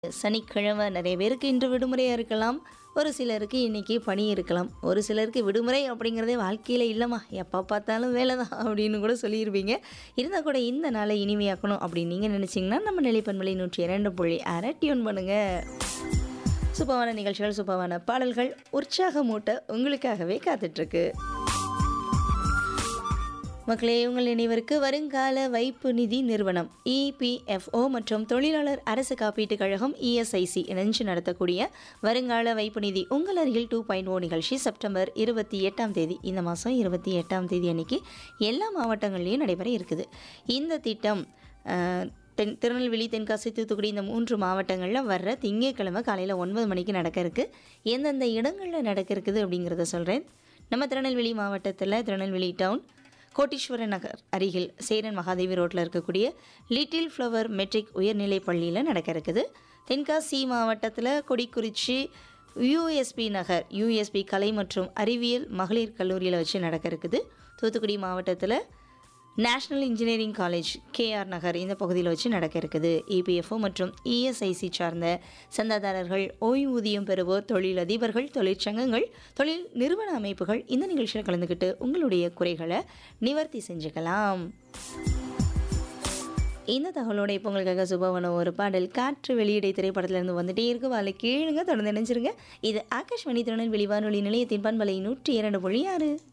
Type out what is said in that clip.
சனிக்கிழமை நிறைய பேருக்கு இன்று விடுமுறையாக இருக்கலாம் ஒரு சிலருக்கு இன்றைக்கி பணி இருக்கலாம் ஒரு சிலருக்கு விடுமுறை அப்படிங்கிறதே வாழ்க்கையில் இல்லைம்மா எப்போ பார்த்தாலும் வேலை தான் அப்படின்னு கூட சொல்லியிருப்பீங்க இருந்தால் கூட இந்த நாளை இனிமையாக்கணும் அப்படின்னு நீங்கள் நினச்சிங்கன்னா நம்ம நிலைப்பன்மொழி நூற்றி இரண்டு புள்ளி அரை டியூன் பண்ணுங்கள் சூப்பரான நிகழ்ச்சிகள் சூப்பரான பாடல்கள் உற்சாகமூட்ட உங்களுக்காகவே காத்துட்ருக்கு மக்களே உங்கள் நினைவிற்கு வருங்கால வைப்பு நிதி நிறுவனம் இபிஎஃப்ஓ மற்றும் தொழிலாளர் அரசு காப்பீட்டுக் கழகம் இஎஸ்ஐசி இணைஞ்சு நடத்தக்கூடிய வருங்கால வைப்பு நிதி உங்கள் அருகில் டூ பாயிண்ட் ஓ நிகழ்ச்சி செப்டம்பர் இருபத்தி எட்டாம் தேதி இந்த மாதம் இருபத்தி எட்டாம் தேதி அன்னைக்கு எல்லா மாவட்டங்கள்லேயும் நடைபெற இருக்குது இந்த திட்டம் அஹ், தென் திருநெல்வேலி தென்காசி தூத்துக்குடி இந்த மூன்று மாவட்டங்களில் வர்ற திங்கட்கிழமை காலையில் ஒன்பது மணிக்கு நடக்க இருக்கு எந்தெந்த இடங்களில் நடக்க இருக்குது அப்படிங்கிறத சொல்கிறேன் நம்ம திருநெல்வேலி மாவட்டத்தில் திருநெல்வேலி டவுன் கோட்டீஸ்வர நகர் அருகில் சேரன் மகாதேவி ரோட்டில் இருக்கக்கூடிய லிட்டில் ஃப்ளவர் மெட்ரிக் உயர்நிலைப் பள்ளியில் நடக்க இருக்குது தென்காசி மாவட்டத்தில் கொடிக்குறிச்சி யூஎஸ்பி நகர் யூஎஸ்பி கலை மற்றும் அறிவியல் மகளிர் கல்லூரியில் வச்சு நடக்க இருக்குது தூத்துக்குடி மாவட்டத்தில் national engineering college KR Nagar இந்த பகுதியில் வச்சு நடக்க இருக்குது இபிஎஃப்ஓ மற்றும் இஎஸ்ஐசி சார்ந்த சந்தாதாரர்கள் ஓய்வூதியம் பெறுவோர் தொழிலதிபர்கள் தொழிற்சங்கங்கள் தொழில் நிறுவன அமைப்புகள் இந்த நிகழ்ச்சியில் கலந்துக்கிட்டு உங்களுடைய குறைகளை நிவர்த்தி செஞ்சுக்கலாம் இந்த தகவலோட இப்போ உங்களுக்காக சுபவன ஒரு பாடல் காற்று வெளியீடை திரைப்படத்திலிருந்து வந்துட்டே இருக்கு வாழை கேளுங்க தொடர்ந்து நினைச்சிருங்க இது ஆகாஷ்வாணி திருநெல்வேலி வானொலி நிலையத்தின் பண்பலை நூற்றி இரண்டு புள்ளி ஆறு